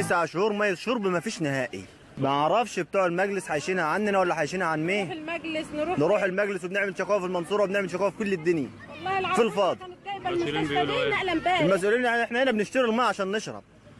تسع شهور ميه شرب ما فيش نهائي ما اعرفش بتوع المجلس حايشينها عننا ولا حايشينها عن نروح مين المجلس نروح نروح المجلس وبنعمل شقاوه في المنصوره وبنعمل شقاوه في كل الدنيا والله العظيم في الفاضي. كانت جايبه المستشفى دي نقله امبارح المسؤولين يعني احنا هنا بنشتري الماء عشان نشرب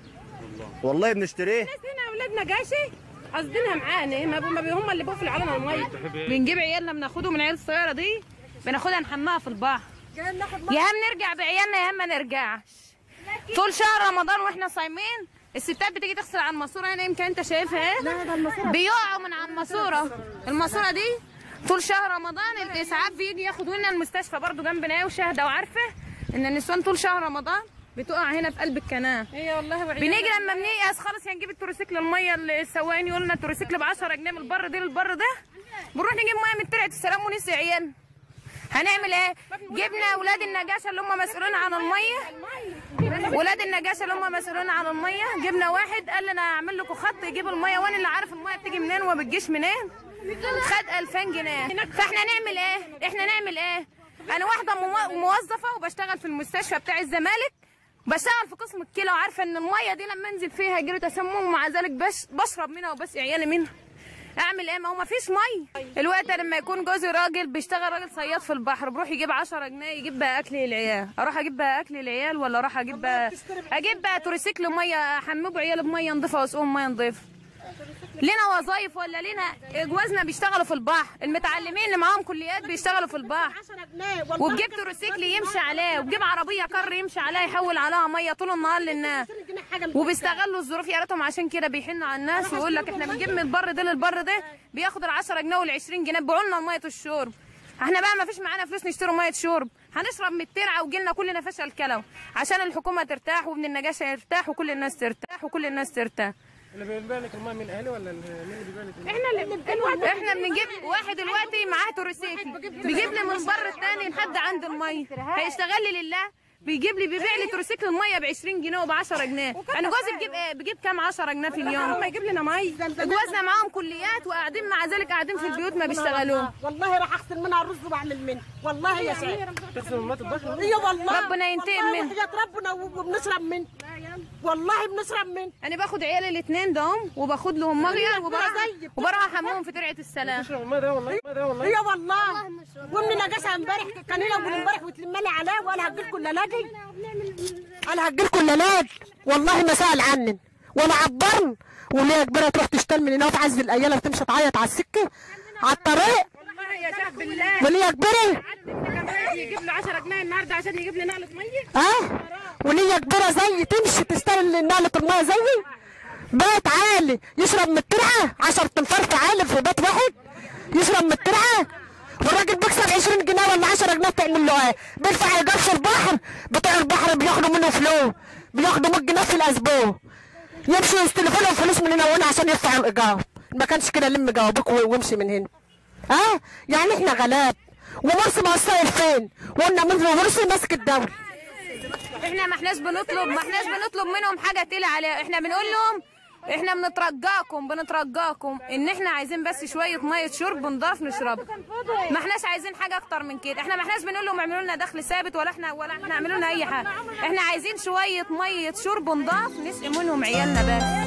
والله بنشتريه الناس هنا اولادنا جاشي قصدينها معانا ما ما بي- هم اللي بيقفوا علينا الميه بنجيب عيالنا بناخدهم من العيال الصغيره دي بناخدها نحماها في البحر يا هم نرجع بعيالنا يا هم ما نرجعش طول شهر رمضان واحنا صايمين الستات بتيجي تغسل على الماسوره هنا يمكن انت شايفها ايه بيقعوا من على الماسوره الماسوره دي طول شهر رمضان الاسعاف بيجي ياخدوا لنا المستشفى برضو جنبنا ايه وشاهده وعارفه ان النسوان طول شهر رمضان بتقع هنا في قلب الكنال ايه والله وعيال بنيجي لما بنيأس خالص هنجيب التروسيكل الميه اللي السواقين يقول لنا التروسيكل ب 10 جنيه من البر ده للبر ده بنروح نجيب ميه من ترعه السلام ونسي عيالنا هنعمل ايه؟ جبنا اولاد النجاشه اللي هم مسؤولين عن الميه ولاد النجاشه اللي هم مسؤولين عن الميه جبنا واحد قال لنا اعمل لكم خط يجيب الميه وانا اللي عارف الميه بتيجي منين وما بتجيش منين خد 2000 جنيه فاحنا نعمل ايه؟ احنا نعمل ايه؟ انا واحده مو- موظفه وبشتغل في المستشفى بتاع الزمالك بشتغل في قسم الكلى وعارفه ان الميه دي لما انزل فيها يجيلي تسمم ومع ذلك بش بشرب منها وبس عيالي منها اعمل ايه ما هو ما فيش ميه الوقت لما يكون جوزي راجل بيشتغل راجل صياد في البحر بروح يجيب 10 جنيه يجيب بقى اكل للعيال اروح اجيب بقى اكل للعيال ولا اروح اجيب بقى اجيب بقى توريسيكل ميه احمبوا عيالي بميه نضيفه واسقوهم ميه نضيفه لنا وظايف ولا لنا جوازنا بيشتغلوا في البحر المتعلمين اللي معاهم كليات بيشتغلوا في البحر 10 جنيه والله وبجيب تروسيكل يمشي عليه وبجيب عربيه كر يمشي عليها يحول عليها ميه طول النهار للناس 20 جنيه حاجه من وبيستغلوا الظروف يا ريتهم عشان كده بيحنوا على الناس ويقول لك احنا بنجيب من البر ده للبر ده بياخد ال 10 جنيه وال 20 جنيه بيبيعوا لنا ميه الشرب احنا بقى ما فيش معانا فلوس نشتري ميه شرب هنشرب من الترعه وجيلنا كلنا فشل كلوي عشان الحكومه ترتاح وابن النجاشه يرتاح وكل الناس ترتاح وكل الناس ترتاح اللي بيبيع لك الماء من الاهلي ولا ال- مين اللي بيبيع لك الماء؟ احنا اللي الوقت احنا بنجيب واحد دلوقتي معاه توريسيكل بيجيب لي من بر الثاني لحد عند الميه هيشتغل لي لله بيجيب لي بيبيع لي توريسيكل الميه ب 20 جنيه وب 10 جنيه انا جوزي بيجيب ايه بيجيب كام 10 جنيه في اليوم ما يجيب لنا ميه جوازنا معاهم كليات وقاعدين مع ذلك قاعدين في البيوت ما بيشتغلوش والله راح اغسل منها الرز واعمل منه والله يا شيخ تغسل من ماء البشر ايه والله ربنا ينتقم والله منه. وحياة ربنا وبنشرب منه والله بنشرب منه انا باخد عيالي الاثنين دهم وباخد لهم ميه وبروح زي- وبروح احمهم في ترعه السلام تشرب الماء ده والله الماء ده والله ايه والله ومن نجاسها امبارح كان هنا اول امبارح وتلملي عليه وانا هجيلكم الليلادي انا هجيلكم الليلاد والله ما سال عني ولا عبرن وليه كبيره تروح تشتغل من هنا وفي عز الايام وتمشي تعيط على السكه على الطريق والله يا شيخ بالله وليه كبيره كان رايح يجيب له 10 جنيه النهارده عشان يجيب لي نقله ميه اه وليه كبيره زي تمشي تشتغل نقله الميه زيي بيت عالي يشرب من الترعه 10 تنفار عالي في بيت واحد يشرب من الترعه والراجل بيكسب 20 جنيه ولا 10 جنيه تعمل له ايه؟ بيدفع ايجار في البحر بتوع البحر بياخدوا منه فلوس بياخدوا 100 جنيه في الاسبوع يمشوا يستلفوا لهم فلوس من هنا وهنا عشان يدفعوا الايجار ما كانش كده لم جوابك وامشي من هنا اه يعني احنا غلاب ومرسي ما وصل فين؟ وقلنا من مرسي ماسك الدوري احنا ما احناش بنطلب ما احناش بنطلب منهم حاجه تقيله عليها احنا بنقول لهم احنا بنترجاكم بنترجاكم ان احنا عايزين بس شويه ميه شرب نضاف نشربها ما احناش عايزين حاجه اكتر من كده احنا ما احناش بنقول لهم اعملوا لنا دخل ثابت ولا احنا ولا احنا اعملوا لنا اي حاجه احنا عايزين شويه ميه شرب نضاف نسقي منهم عيالنا بس